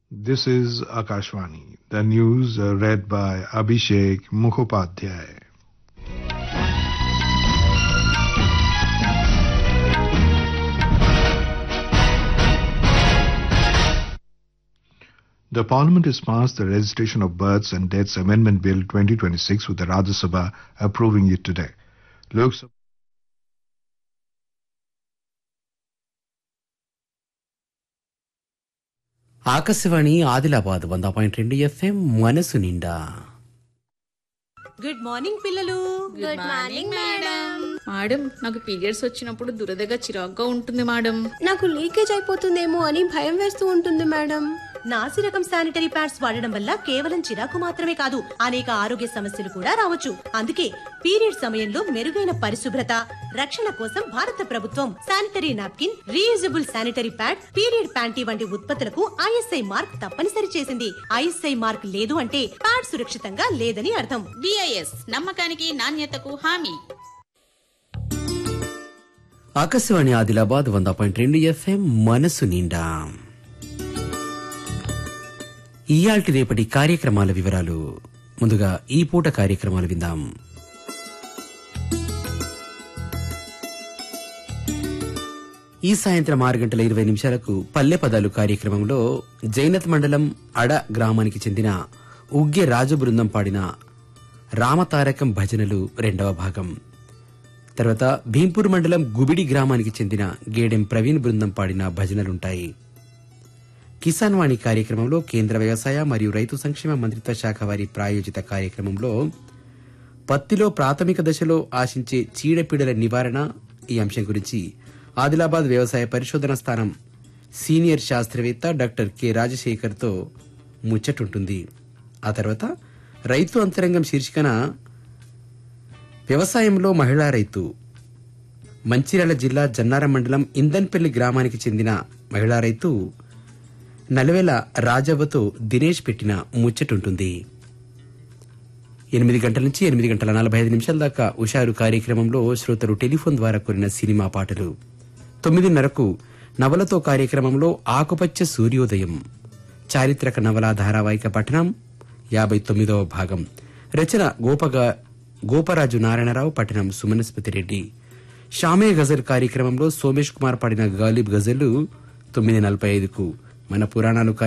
This is Akashvani. The news uh, read by Abhishek Mukhopadhyay. The Parliament has passed the Registration of Births and Deaths Amendment Bill 2026 with the Rajya Sabha approving it today. Lok Sabha Akashvani Adilabad వంద point రెండు FM మనసు నిండా good morning పిల్లలు good morning madam madam నాకు periods వచ్చినప్పుడు దురదగా చిరాగ్గా ఉంటుంది మేడం నాకు లీకేజ్ అయిపోతుందేమో అని భయం వేస్తూ ఉంటుంది మేడం నాసి రకం శానిటరీ ప్యాడ్స్ వాడడం వల్ల కేవలం చిరాకు మాత్రమే కాదు అనేక ఆరోగ్య సమస్యలు కూడా రావచ్చు అందుకే పీరియడ్ సమయంలో మెరుగైన పరిశుభ్రత రక్షణ కోసం భారత ప్రభుత్వం sanitary napkin reusable sanitary pad period panty వంటి ఉత్పత్తులకు ఐఎస్ఐ మార్క్ తప్పనిసరి చేసింది ఐఎస్ఐ మార్క్ లేదు అంటే ప్యాడ్ సురక్షితంగా లేదని అర్థం బిఐఎస్ నమ్మకానికి నాణ్యతకు హామీ ఆకాశవాణి ఆదిలాబాద్ వంద పాయింట్ రెండు ఎఫ్ఎం మనసు నిండా ఇయాల్టి రేపటి కార్యక్రమాల వివరాలు ముందుగా ఈ పూట కార్యక్రమాలు విందాం ఈ సాయంత్రం ఆరు గంటల ఇరవై నిమిషాలకు పల్లె పదాలు కార్యక్రమంలో జైనత్ మండలం అడ గ్రామానికి చెందిన ఉగ్గే రాజు బృందం పాడిన రామతారకం భజనలు రెండవ భాగం తర్వాత భీంపూర్ మండలం గుబిడి గ్రామానికి చెందిన గేడెం ప్రవీణ్ బృందం పాడిన భజనలుంటాయి కిసాన్ వాణి కార్యక్రమంలో కేంద్ర వ్యవసాయ మరియు రైతు సంక్షేమ మంత్రిత్వ శాఖ వారి ప్రాయోజిత కార్యక్రమంలో పత్తిలో ప్రాథమిక దశలో ఆశించే చీడపీడల నివారణ ఈ అంశం గురించి ఆదిలాబాద్ వ్యవసాయ పరిశోధన స్థానం సీనియర్ శాస్త్రవేత్త డాక్టర్ కె రాజశేఖర్తో ముచ్చటుంటుంది ఆ తర్వాత రైతు అంతరంగం శీర్షికన వ్యవసాయంలో మహిళా రైతు మంచిర్యాల జిల్లా జన్నారం మండలం ఇందన్పల్లి గ్రామానికి చెందిన మహిళా రైతు నలవేల రాజవ్వతో దినేష్ పెట్టిన ముచ్చటుంటుంది ఎనిమిది గంటల నుంచి ఎనిమిది గంటల నలభై ఐదు నిమిషాల దాకా ఉషారు కార్యక్రమంలో శ్రోతలు టెలిఫోన్ ద్వారా కోరిన సినిమా పాటలు తొమ్మిదిన్నరకు నవలతో కార్యక్రమంలో ఆకుపచ్చ సూర్యోదయం చారిత్రక నవల ధారావాహిక పఠనం యాభై తొమ్మిదవ భాగం రచన గోపగా గోపరాజు నారాయణరావు పట్టణం సుమనస్పతి రెడ్డి షామే గజల్ కార్యక్రమంలో సోమేష్ కుమార్ పాడిన గాలిబ్ గజలు తొమ్మిది నలభై ఐదుకు మన పురాణాలు